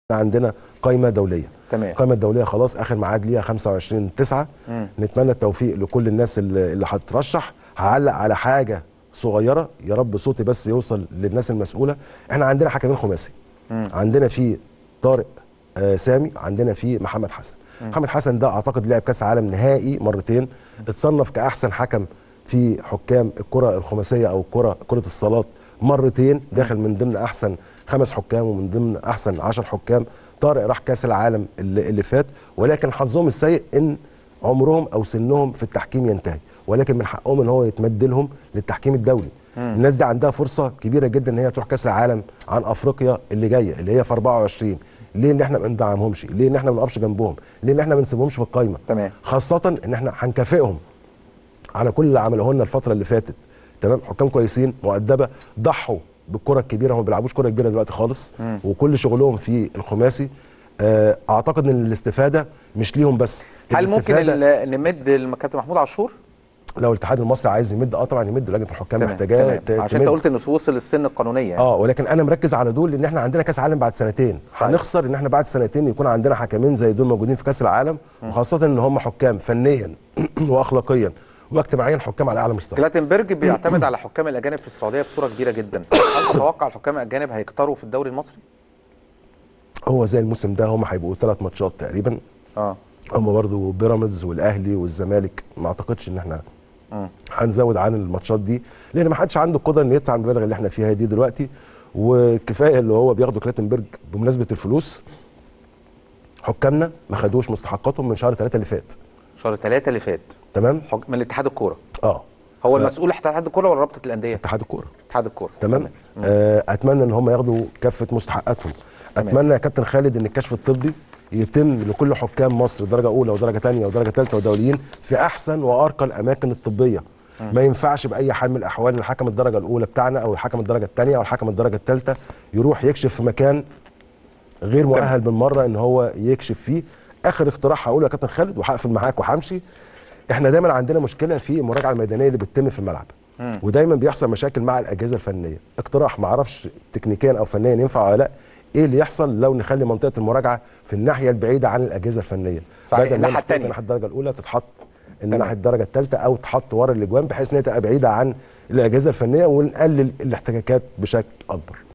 عندنا قائمه دوليه تمام القائمه الدوليه خلاص اخر ميعاد ليها 25 9 مم. نتمنى التوفيق لكل الناس اللي اللي هتترشح هعلق على حاجه صغيره يا رب صوتي بس يوصل للناس المسؤوله احنا عندنا حكمين خماسي مم. عندنا في طارق آه سامي عندنا في محمد حسن محمد حسن ده اعتقد لعب كاس عالم نهائي مرتين اتصنف كاحسن حكم في حكام الكره الخماسيه او الكره كره الصالات مرتين داخل من ضمن احسن خمس حكام ومن ضمن احسن عشر حكام طارق راح كاس العالم اللي, اللي فات ولكن حظهم السيء ان عمرهم او سنهم في التحكيم ينتهي ولكن من حقهم ان هو يتمد لهم للتحكيم الدولي الناس دي عندها فرصه كبيره جدا ان هي تروح كاس العالم عن افريقيا اللي جايه اللي هي في 24 ليه ان احنا ما ندعمهمش ليه ان احنا ما نقفش جنبهم ليه ان احنا ما نسيبهمش في القايمه تمام خاصه ان احنا هنكافئهم على كل اللي عملوه لنا الفتره اللي فاتت تمام حكام كويسين مؤدبه ضحوا بالكره الكبيره هم ما بيلعبوش كره كبيره دلوقتي خالص مم. وكل شغلهم في الخماسي آه، اعتقد ان الاستفاده مش ليهم بس هل ممكن الاستفادة ال- نمد الكابتن محمود عاشور؟ لو الاتحاد المصري عايز يمد اه طبعا يمد لجنه الحكام تمام محتاجاه تمام. عشان انت قلت انه وصل السن القانونيه يعني. اه ولكن انا مركز على دول لان احنا عندنا كاس عالم بعد سنتين صحيح. هنخسر ان احنا بعد سنتين يكون عندنا حكمين زي دول موجودين في كاس العالم وخاصه ان هم حكام فنيا واخلاقيا واجتماعيا حكام على اعلى مستوى كلاتنبرج بيعتمد على حكام الاجانب في السعوديه بصوره كبيره جدا هل تتوقع الحكام الاجانب هيكتروا في الدوري المصري هو زي الموسم ده هم هيبقوا ثلاث ماتشات تقريبا اه هم برضو بيراميدز والاهلي والزمالك ما اعتقدش ان احنا مم. هنزود عن الماتشات دي لان ما حدش عنده القدره انه يدفع المبالغ اللي احنا فيها دي دلوقتي وكفايه اللي هو بياخده كلاتنبرج بمناسبه الفلوس حكامنا ما خدوش مستحقاتهم من شهر ثلاثة اللي فات شهر ثلاثة اللي فات تمام حك... من الاتحاد الكوره اه هو ف- المسؤول اتحاد الكوره ولا رابطه الانديه اتحاد الكوره اتحاد الكوره تمام آه اتمنى ان هم ياخدوا كافه مستحقاتهم تمام. اتمنى يا كابتن خالد ان الكشف الطبي يتم لكل حكام مصر درجه اولى ودرجه ثانيه ودرجه ثالثه ودوليين في احسن وارقى الاماكن الطبيه ما ينفعش باي حال من الاحوال ان الحكم الدرجه الاولى بتاعنا او الحكم الدرجه الثانيه او الحكم الدرجه الثالثه يروح يكشف في مكان غير مؤهل بالمره ان هو يكشف فيه اخر اقتراح هقوله يا كابتن خالد وهقفل معاك وهمشي احنا دايما عندنا مشكله في المراجعه الميدانيه اللي بتتم في الملعب مم. ودايما بيحصل مشاكل مع الاجهزه الفنيه اقتراح ما اعرفش تكنيكيا او فنيا ينفع ولا لا ايه اللي يحصل لو نخلي منطقه المراجعه في الناحيه البعيده عن الاجهزه الفنيه صحيح، بدل ما الناحية محطوطة التانية. ناحيه الدرجه الاولى تتحط تمام. الناحيه الدرجه الثالثه او تحط ورا الاجوان بحيث ان هي تبقى بعيده عن الاجهزه الفنيه ونقلل الاحتكاكات بشكل اكبر